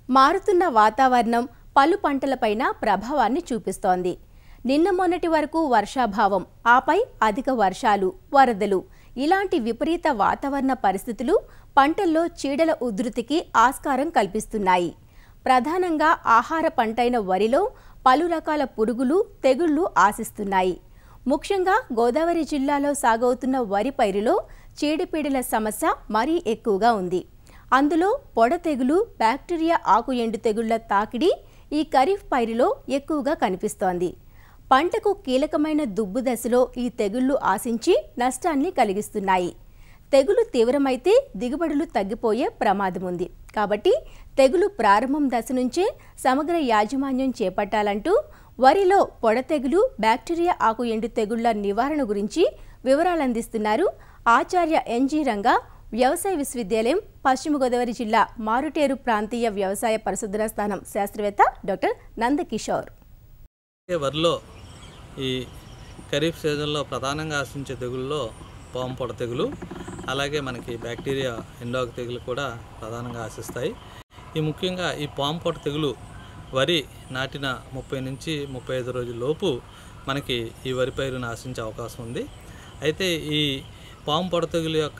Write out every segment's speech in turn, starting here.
మారుతున్న వాతావరణం పలు పంటలపైన ప్రభావాన్ని చూపిస్తోంది నిన్న మొన్నటి వరకు వర్షాభావం ఆపై అధిక వర్షాలు వరదలు ఇలాంటి విపరీత వాతావరణ పరిస్థితులు పంటల్లో చీడల ఉధృతికి ఆస్కారం కల్పిస్తున్నాయి ప్రధానంగా ఆహార పంటైన వరిలో పలు రకాల పురుగులు తెగుళ్లు ఆశిస్తున్నాయి ముఖ్యంగా గోదావరి జిల్లాలో సాగవుతున్న వరి పైరులో చీడపీడల సమస్య మరీ ఎక్కువగా ఉంది అందులో పొడ తెగులు బ్యాక్టీరియా ఆకు ఎండు తెగుళ్ల తాకిడి ఈ ఖరీఫ్ పైరులో ఎక్కువగా కనిపిస్తోంది పంటకు కీలకమైన దుబ్బు దశలో ఈ తెగుళ్లు ఆశించి నష్టాన్ని కలిగిస్తున్నాయి తెగులు తీవ్రమైతే దిగుబడులు తగ్గిపోయే ప్రమాదం ఉంది కాబట్టి తెగులు ప్రారంభం దశ నుంచే సమగ్ర యాజమాన్యం చేపట్టాలంటూ వరిలో పొడ తెగులు బ్యాక్టీరియా ఆకు ఎండు తెగుళ్ల నివారణ గురించి వివరాలు అందిస్తున్నారు ఆచార్య ఎన్జీ రంగా వ్యవసాయ విశ్వవిద్యాలయం పశ్చిమ గోదావరి జిల్లా మారుటేరు ప్రాంతీయ వ్యవసాయ పరిశోధన స్థానం శాస్త్రవేత్త డాక్టర్ నందకిషోర్ అలాగే వరిలో ఈ ఖరీఫ్ సీజన్లో ప్రధానంగా ఆశించే తెగుల్లో పాము పొడ తెగులు అలాగే మనకి బ్యాక్టీరియా ఎండాకు తెగులు కూడా ప్రధానంగా ఆశిస్తాయి ఈ ముఖ్యంగా ఈ పాము పొడ తెగులు వరి నాటిన ముప్పై నుంచి ముప్పై ఐదు రోజుల లోపు మనకి ఈ వరి పైరును ఆశించే అవకాశం ఉంది అయితే ఈ పాము పొడ తెగులు యొక్క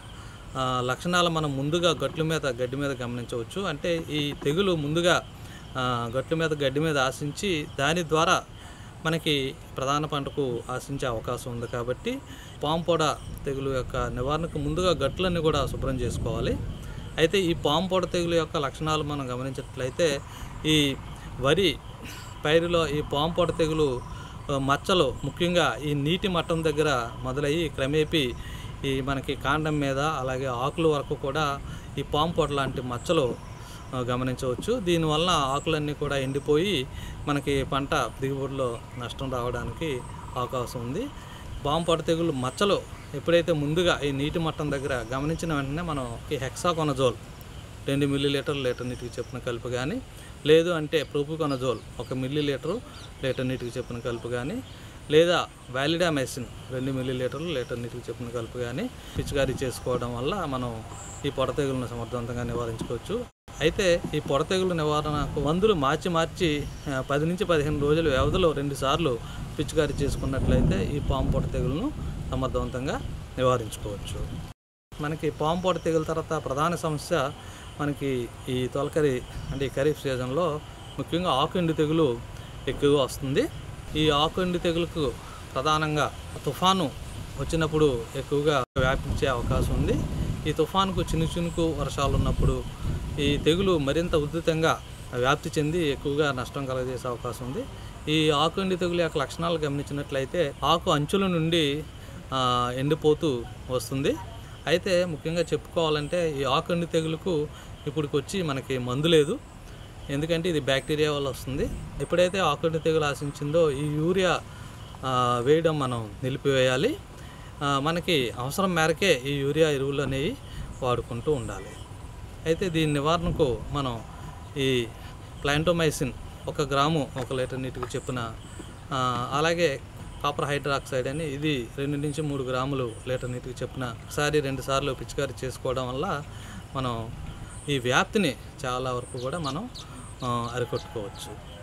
ఆ, లక్షణాలు మనం ముందుగా గట్ల మీద గడ్డి మీద గమనించవచ్చు అంటే ఈ తెగులు ముందుగా ఆ, గట్ల మీద గడ్డి మీద ఆశించి దాని ద్వారా మనకి ప్రధాన పంటకు ఆశించే అవకాశం ఉంది కాబట్టి పాము పొడ తెగులు యొక్క నివారణకు ముందుగా గట్లన్నీ కూడా శుభ్రం చేసుకోవాలి అయితే ఈ పాము పొడ తెగులు యొక్క లక్షణాలు మనం గమనించినట్లయితే ఈ వరి పైరులో ఈ పాము పొడ తెగులు ఆ, మచ్చలు ముఖ్యంగా ఈ నీటి మట్టం దగ్గర మొదలయ్యి క్రమేపీ ఈ మనకి కాండం మీద అలాగే ఆకుల వరకు కూడా ఈ పాము పొడ లాంటి మచ్చలు ఆ, గమనించవచ్చు దీనివల్ల ఆకులన్నీ కూడా ఎండిపోయి మనకి పంట దిగుబడిలో నష్టం రావడానికి అవకాశం ఉంది పాము పొడ తెగులు మచ్చలు ఎప్పుడైతే ముందుగా ఈ నీటి మట్టం దగ్గర గమనించిన వెంటనే మనం ఈ హెక్సాకొనజోల్ రెండు మిల్లీ లీటర్ లీటర్ నీటికి చెప్పిన కలుపు కానీ లేదు అంటే ప్రోపుకొనజోల్ ఒక మిల్లీ లీటరు లీటర్ నీటికి చెప్పిన కలుపు కానీ లేదా వ్యాలిడామైసిన్ రెండు మిల్లీ లీటర్లు లీటర్ నీటికి చెప్పిన కలుపు కానీ పిచికారీ చేసుకోవడం వల్ల మనం ఈ పొడ తెగులను సమర్థవంతంగా నివారించుకోవచ్చు అయితే ఈ పొడ తెగులు నివారణకు మందులు మార్చి మార్చి ఆ, పది నుంచి పదిహేను రోజుల వ్యవధిలో రెండు సార్లు పిచికారీ చేసుకున్నట్లయితే ఈ పాము పొడ తెగులను సమర్థవంతంగా నివారించుకోవచ్చు మనకి పాము పొడ తెగుల తర్వాత ప్రధాన సమస్య మనకి ఈ తొలకరి అంటే ఈ ఖరీఫ్ సీజన్లో ముఖ్యంగా ఆకు ఎండు తెగులు ఎక్కువగా వస్తుంది ఈ ఆకు ఎండు తెగులుకు ప్రధానంగా తుఫాను వచ్చినప్పుడు ఎక్కువగా వ్యాపించే అవకాశం ఉంది ఈ తుఫానుకు చినుకు చినుకు వర్షాలు ఉన్నప్పుడు ఈ తెగులు మరింత ఉధృతంగా వ్యాప్తి చెంది ఎక్కువగా నష్టం కలగజేసే అవకాశం ఉంది ఈ ఆకు ఎండు తెగులు యొక్క లక్షణాలు గమనించినట్లయితే ఆకు అంచుల నుండి ఆ, ఎండిపోతూ వస్తుంది అయితే ముఖ్యంగా చెప్పుకోవాలంటే ఈ ఆకండి తెగులుకు ఇప్పటికి వచ్చి మనకి మందు లేదు ఎందుకంటే ఇది బ్యాక్టీరియా వల్ల వస్తుంది ఎప్పుడైతే ఆకండి తెగులు ఆశించిందో ఈ యూరియా ఆ, వేయడం మనం నిలిపివేయాలి ఆ, మనకి అవసరం మేరకే ఈ యూరియా ఎరువులు అనేవి వాడుకుంటూ ఉండాలి అయితే దీని నివారణకు మనం ఈ ప్లాంటోమైసిన్ ఒక గ్రాము ఒక లీటర్ నీటికి చెప్పిన ఆ, అలాగే కాపర్ హైడ్రాక్సైడ్ అని ఇది రెండు నుంచి మూడు గ్రాములు లీటర్ నీటికి చెప్పిన ఒకసారి రెండు సార్లు పిచికారీ చేసుకోవడం వల్ల మనం ఈ వ్యాప్తిని చాలా వరకు కూడా మనం ఆ, అరికట్టుకోవచ్చు